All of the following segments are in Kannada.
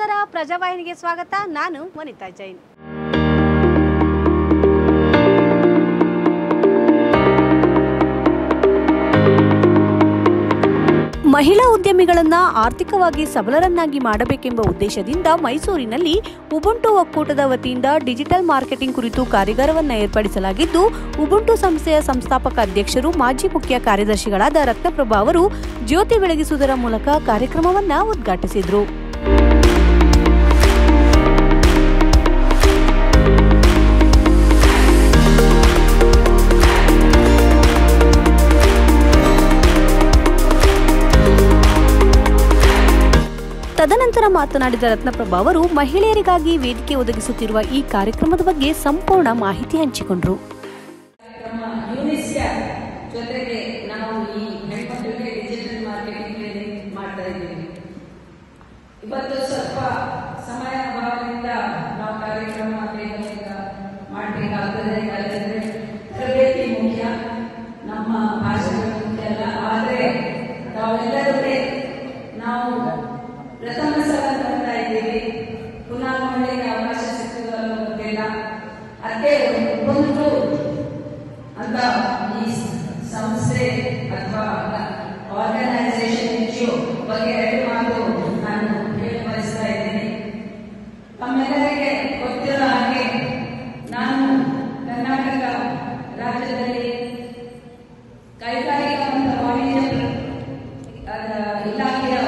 ನಮಸ್ಕಾರ ಪ್ರಜಾವಾಹಿನಿಗೆ ಸ್ವಾಗತ ನಾನು ವನಿತಾ ಜೈನ್ ಮಹಿಳಾ ಉದ್ಯಮಿಗಳನ್ನ ಆರ್ಥಿಕವಾಗಿ ಸಬಲರನ್ನಾಗಿ ಮಾಡಬೇಕೆಂಬ ಉದ್ದೇಶದಿಂದ ಮೈಸೂರಿನಲ್ಲಿ ಉಬುಂಟು ಒಕ್ಕೂಟದ ವತಿಯಿಂದ ಡಿಜಿಟಲ್ ಮಾರ್ಕೆಟಿಂಗ್ ಕುರಿತು ಕಾರ್ಯಾಗಾರವನ್ನು ಏರ್ಪಡಿಸಲಾಗಿದ್ದು ಉಬುಂಟು ಸಂಸ್ಥೆಯ ಸಂಸ್ಥಾಪಕ ಅಧ್ಯಕ್ಷರು ಮಾಜಿ ಮುಖ್ಯ ಕಾರ್ಯದರ್ಶಿಗಳಾದ ರತ್ನಪ್ರಭಾ ಅವರು ಜ್ಯೋತಿ ಬೆಳಗಿಸುವುದರ ಮೂಲಕ ಕಾರ್ಯಕ್ರಮವನ್ನು ಉದ್ಘಾಟಿಸಿದರು ತದನಂತರ ಮಾತನಾಡಿದ ರತ್ನಪ್ರಭಾ ಅವರು ಮಹಿಳೆಯರಿಗಾಗಿ ವೇದಿಕೆ ಒದಗಿಸುತ್ತಿರುವ ಈ ಕಾರ್ಯಕ್ರಮದ ಬಗ್ಗೆ ಸಂಪೂರ್ಣ ಮಾಹಿತಿ ಹಂಚಿಕೊಂಡರು ನಮ್ಮ ಯೂನಿಸ್ಟ್ಯಾಪ್ ಜೊತೆಗೆ ನಾವು ಈ ಹೆಣ್ಮಕ್ಳಿಗೆ ಡಿಜಿಟಲ್ ಮಾರ್ಕೆಟಿಂಗ್ ಟ್ರೈನಿಂಗ್ ಮಾಡ್ತಾ ಇದ್ದೀವಿ ಇವತ್ತು ಸ್ವಲ್ಪ ಸಮಯ ಅಭಾವದಿಂದ ನಾವು ಕಾರ್ಯಕ್ರಮ ಬೇಗ ಬೇಗ ಮಾಡಬೇಕಾಗ್ತದೆ ಯಾಕಂದ್ರೆ ತರಬೇತಿ ಮುಖ್ಯ ನಮ್ಮ ಭಾಷೆಗಳು ಮುಖ್ಯ ಅಲ್ಲ ಆದರೆ ತಾವೆಲ್ಲರೂ ನಾವು ಪ್ರಥಮ ಸಲ ಬರ್ತಾ ಇದ್ದೀವಿ ಪುನಃ ಮಹಿಳೆಗೆ ಅವಕಾಶ ಸಿಗ್ತದೋ ಅನ್ನೋ ಗೊತ್ತಿಲ್ಲ ಅದಕ್ಕೆ ಒಂದು ಅಂತ ಈ ಸಂಸ್ಥೆ ಅಥವಾ ಆರ್ಗನೈಸೇಷನ್ ಎನ್ಜಿಒ ಬಗ್ಗೆ ಎರಡು ಮಾತು ನಾನು ಹೇಳಿ ಬಯಸ್ತಾ ಇದ್ದೀನಿ ತಮ್ಮೆಲ್ಲರಿಗೆ ಗೊತ್ತಿರೋ ಹಾಗೆ ನಾನು ಕರ್ನಾಟಕ ರಾಜ್ಯದಲ್ಲಿ ಕೈಗಾರಿಕಾ ಮತ್ತು ವಾಣಿಜ್ಯ ಅದ ಇಲಾಖೆಯ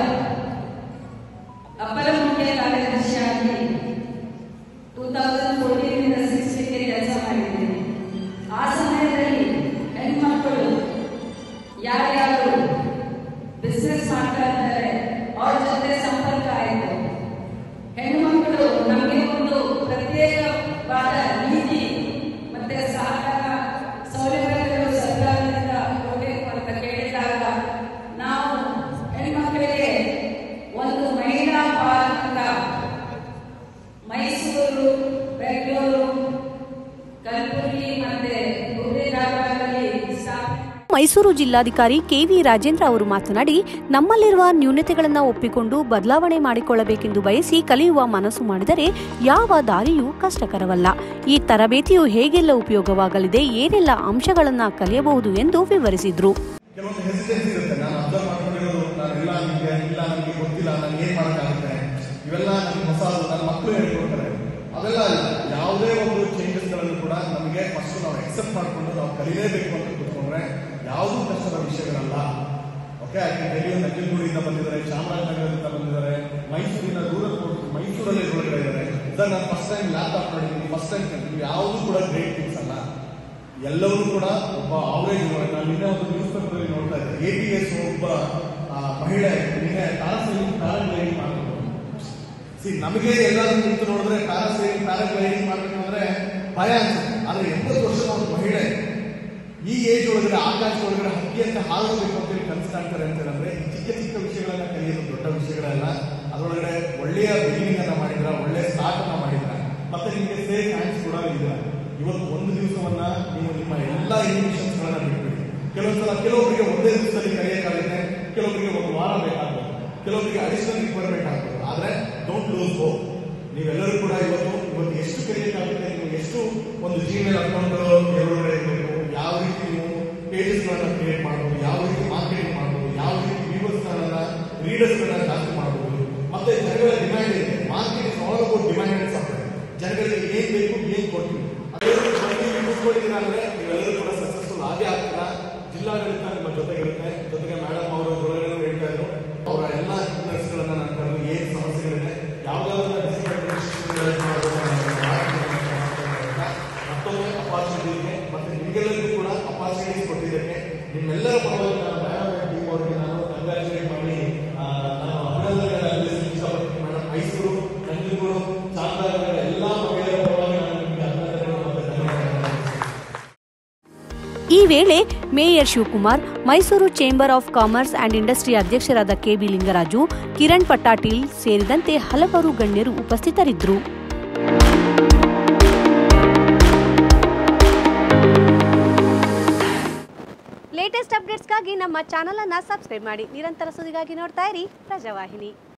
ಅಪರ ಮುಖ್ಯ ಕಾರ್ಯದರ್ಶಿಯಾಗಿ ಟೂ ತೌಸಂಡ್ ಫೋರ್ಟೀನ್ ಸಿಕ್ಸ್ಟಿಗೆ ಕೆಲಸ ಮಾಡಿದ್ದೇನೆ ಆ ಸಮಯದಲ್ಲಿ ಹೆಣ್ಮಕ್ಕಳು ಯಾರ್ಯಾರು ಬಿಸ್ನೆಸ್ ಮಾಡ್ತಾ ಇದ್ದಾರೆ ಅವ್ರ ಜೊತೆ ಸಂಪರ್ಕ ಆಯಿತು ಹೆಣ್ಮಕ್ಕಳು ನಮಗೆ ಒಂದು ಪ್ರತ್ಯೇಕವಾದ ನೀತಿ ಮತ್ತೆ ಸಹಕಾರ ಸೌಲಭ್ಯಗಳು ಸರ್ಕಾರದಿಂದ ಕೊಡಬೇಕು ಅಂತ ಕೇಳಿದಾಗ ನಾವು ಹೆಣ್ಮಕ್ಕಳಿಗೆ ಒಂದು ಮಹಿಳಾ ಪಾರ್ಕ್ ಅಂತ ಮೈಸೂರು ಬೆಂಗಳೂರು ಕಲಬುರಗಿ ಮತ್ತೆ ಹುಬ್ಳಿ ಧಾರವಾಡದಲ್ಲಿ ಸ್ಥಾಪನೆ ಮೈಸೂರು ಜಿಲ್ಲಾಧಿಕಾರಿ ಕೆವಿ ರಾಜೇಂದ್ರ ಅವರು ಮಾತನಾಡಿ ನಮ್ಮಲ್ಲಿರುವ ನ್ಯೂನತೆಗಳನ್ನು ಒಪ್ಪಿಕೊಂಡು ಬದಲಾವಣೆ ಮಾಡಿಕೊಳ್ಳಬೇಕೆಂದು ಬಯಸಿ ಕಲಿಯುವ ಮನಸ್ಸು ಮಾಡಿದರೆ ಯಾವ ದಾರಿಯೂ ಕಷ್ಟಕರವಲ್ಲ ಈ ತರಬೇತಿಯು ಹೇಗೆಲ್ಲ ಉಪಯೋಗವಾಗಲಿದೆ ಏನೆಲ್ಲ ಅಂಶಗಳನ್ನು ಕಲಿಯಬಹುದು ಎಂದು ವಿವರಿಸಿದ್ರು ಕೆಲವೊಂದು ಹೆಸಿಟೆನ್ಸ್ ಇರುತ್ತೆ ನಾನು ಅಬ್ಸರ್ವ್ ಮಾಡ್ಕೊಂಡಿರೋದು ನಾನು ಇಲ್ಲ ನಿಮಗೆ ಇಲ್ಲ ನನಗೆ ಗೊತ್ತಿಲ್ಲ ನಾನು ಏನ್ ಮಾಡೋಕ್ಕಾಗುತ್ತೆ ಇವೆಲ್ಲ ನನಗೆ ಹೊಸ ನನ್ನ ಮಕ್ಕಳು ಹೇಳ್ಕೊಡ್ತಾರೆ ಅವೆಲ್ಲ ಯಾವುದೇ ಒಂದು ಚೇಂಜಸ್ಗಳನ್ನು ಕೂಡ ನಮಗೆ ಫಸ್ಟ್ ನಾವು ಎಕ್ಸೆಪ್ಟ್ ಮಾಡಿಕೊಂಡು ನಾವು ಕಲಿಲೇಬೇಕು ಅಂತ ಕೂತ್ಕೊಂಡ್ರೆ ಯಾವುದೂ ಕಷ್ಟದ ವಿಷಯಗಳಲ್ಲ ಓಕೆ ಯಾಕೆ ಡೆಲ್ಲಿ ನಂಜನಗೂಡಿಂದ ಬಂದಿದ್ದಾರೆ ಚಾಮರಾಜನಗರದಿಂದ ಬಂದಿದ್ದಾರೆ ಮೈಸೂರಿನ ರೂರಲ್ ಮೈಸೂರಲ್ಲಿ ಒಳಗಡೆ ಇದ್ದಾರೆ ಸರ್ ನಾನು ಫಸ್ಟ್ ಟೈಮ್ ಲ್ಯಾಪ್ಟಾಪ್ ಮಾಡಿದ್ದೀನಿ ಫಸ್ಟ್ ಟೈಮ್ ಕಲಿತೀನಿ ಯಾವುದೂ ಕೂಡ ಗ್ರೇಟ್ ಥಿಂಗ್ಸ್ ಅಲ್ಲ ಎಲ್ಲವೂ ಕೂಡ ಒಬ್ಬ ಅವರೇಜ್ ನಾನು ನಿನ್ನೆ ಒಂದು ನ್ಯೂಸ್ ಪೇಪರ್ ಅಲ್ಲಿ ನೋಡ್ತಾ ಇದ್ದೆ ಎ ಟಿ ಎಸ್ ಒಬ್ಬ ಆ, ಮಹಿಳೆ ನಿನ್ನೆ ಪ್ಯಾರಾಸೈಲಿಂಗ್ ಪ್ಯಾರಾಗ್ಲೈಡಿಂಗ್ ಮಾಡಬೇಕು ಸಿ ನಮಗೆ ಎಲ್ಲರೂ ನಿಂತು ನೋಡಿದ್ರೆ ಪ್ಯಾರಾಸೈಲಿಂಗ್ ಪ್ಯಾರಾಗ್ಲೈಡಿಂಗ್ ಮಾಡಬೇಕು ಅಂದ್ರೆ ಭಯ ಅನ್ಸುತ್ತೆ ಆದ್ರೆ ಎಂಬತ್ತು ವರ್ಷದ ಒಂದು ಮಹಿಳೆ ಈ ಏಜ್ ಒಳಗಡೆ ಆಕಾಶ ಒಳಗಡೆ ಹಕ್ಕಿಯಂತೆ ಹಾರಬೇಕು ಅಂತ ಹೇಳಿ ಕನಸು ಕಾಣ್ತಾರೆ ಅಂತ ಹೇಳಿದ್ರೆ ಈ ಚಿಕ್ಕ ಚಿಕ್ಕ ವಿಷಯಗಳನ್ನ ಕಲಿಯೋದು ದೊಡ್ಡ ವಿಷಯಗಳಲ್ಲ ಅದರೊಳಗಡೆ ಒಳ್ಳೆಯ ಬಿಗಿನಿಂಗ್ ಅನ್ನ ಮಾಡಿದ್ರ ಒಳ್ಳೆಯ ಸ್ಟಾರ್ಟ್ ಅನ್ನ ಮಾಡಿದ್ರ ಮತ್ತೆ ನಿಮಗೆ ಸೇಫ್ ಹ್ಯಾಂಡ್ಸ್ ಕೂಡ ಇಲ್ಲ ಇವತ್ತು ಒಂದು ದಿವಸವನ್ನ ನೀವು ನಿಮ್ಮ ಎಲ್ಲ ಇನ್ವಿಷನ್ಸ್ ಗಳನ್ನ ಬಿಟ್ಬಿಡಿ ಕೆಲವೊಂದ್ಸಲ ಕೆಲವೊಬ್ಬರಿಗೆ ಒಂದೇ ದಿವಸದಲ್ಲಿ ಕಲಿಯಕ್ಕಾಗುತ್ತೆ ಕೆಲವೊಬ್ಬರಿಗೆ ಒಂದು ವಾರ ಬೇಕಾಗ್ಬೋದು ಕೆಲವೊಬ್ಬರಿಗೆ ಅಡಿಷನಲ್ ರಿಕ್ವೈರ್ಮೆಂಟ್ ಆಗ್ಬೋದು ಆದ್ರೆ ಡೋಂಟ್ ಲೂಸ್ ಹೋಪ್ ನೀವೆಲ್ಲರೂ ಕೂಡ ಇವತ್ತು ಇವತ್ತು ಎಷ್ಟು ಕಲಿಯಕ್ಕಾಗುತ್ತೆ ನೀವು ಎಷ್ಟು ಒಂದು ಜಿಮೇಲ್ ಅಕೌಂಟ್ ಎರಡೊಳಗಡೆ ಇರಬೇಕು ಯಾವ ರೀತಿ ನೀವು ಪೇಜಸ್ ಗಳನ್ನ ಕ್ರಿಯೇಟ್ ಮಾಡಬಹುದು ಯಾವ ರೀತಿ ಮಾರ್ಕೆಟಿಂಗ್ ಮಾಡಬಹುದು ಯಾವ ರೀತಿ ವ್ಯೂವರ್ಸ್ ಗಳನ್ನ ರೀಡರ್ಸ್ ಗಳನ್ನ ಜಾಸ್ತಿ ಮಾಡಬಹುದು ಮತ್ತೆ ಜನಗಳ ಡಿಮ್ಯಾಂಡ್ ಇದೆ market is all about demand and supply ಜನಗಳಿಗೆ ಏನ್ ಬೇಕು ಏನ್ ಕೊಡ್ತೀವಿ ಅದೇ ಕೂತ್ಕೊಂಡಿದ್ದೀರಾ ಅಂದ್ರೆ ನೀವೆಲ್ಲರೂ ಕೂಡ ಸಕ್ಸಸ್ಫುಲ್ ಆಗೇ ಆಗ್ತೀರಾ ಜಿಲ್ಲಾಡಳಿತ ನಿಮ್ಮ ಜೊತೆಗಿರುತ್ತೆ ಜೊತೆಗೆ ಮೇಡಮ್ ಅವರು ಒಳಗಡೆ ಹೇಳ್ತಾ ಇದ್ರು ಅವರ ಎಲ್ಲ ಗಳನ್ನ ನಾನು ಕರೆದು ಏನ್ ಸಮಸ್ಯೆಗಳಿದೆ ಯಾವ್ದಾದ್ರು ಮತ್ತೊಮ್ಮೆ ಅಪಾರ್ಚುನಿಟಿ ಇದೆ ಮತ್ತೆ ನಿಮಗೆಲ್ಲರಿಗೂ ಕೂಡ ಅಪಾರ್ಚುನಿಟೀಸ್ ಕೊಟ್ಟಿದ್ದಕ್ಕೆ ನಿಮ್ಮೆಲ್ಲರ ಪರವಾಗಿ ನಾನು ಮೇಡಮ್ ಟೀಮ್ ಅವರಿಗೆ ನಾನು ಕಂಗ್ರಾಚುಲೇಟ್ ಮಾಡಿ ಆ, ನಾನು ಅಭಿನಂದನೆಗಳನ್ನು ಇಷ್ಟಪಡ್ತೀನಿ ಮೇಡಮ್ ಮೈಸೂರು ನಂಜನಗೂಡು ಚಾಮರಾಜನಗರ ಎಲ್ಲ ಮಹಿಳೆಯರ ಪರವಾಗಿ ನಾನು ನಿಮಗೆ ಅಭಿನಂದನೆಗಳು ಮತ್ತೆ ಧನ್ಯವಾದಗಳು ಈ ವೇಳೆ mayor Shivakumar Mysuru chamber of commerce and industry ಅಧ್ಯಕ್ಷರಾದ ಕೆಬಿ ಲಿಂಗರಾಜು ಕಿರಣ್ ಪಟ್ಟಾಟಿಲ್ ಸೇರಿದಂತೆ ಹಲವರು ಗಣ್ಯರು ಉಪಸ್ಥಿತರಿದ್ದರು ಲೇಟೆಸ್ಟ್ ಅಪ್ಡೇಟ್ಸ್ಗಾಗಿ ನಮ್ಮ ಚಾನಲ್ ಅನ್ನ ಸಬ್ಸ್ಕ್ರೈಬ್ ಮಾಡಿ ನಿರಂತರ ಸುದ್ದಿಗಾಗಿ ನೋಡ್ತಾ ಇರಿ ಪ್ರಜಾವಾಹಿನಿ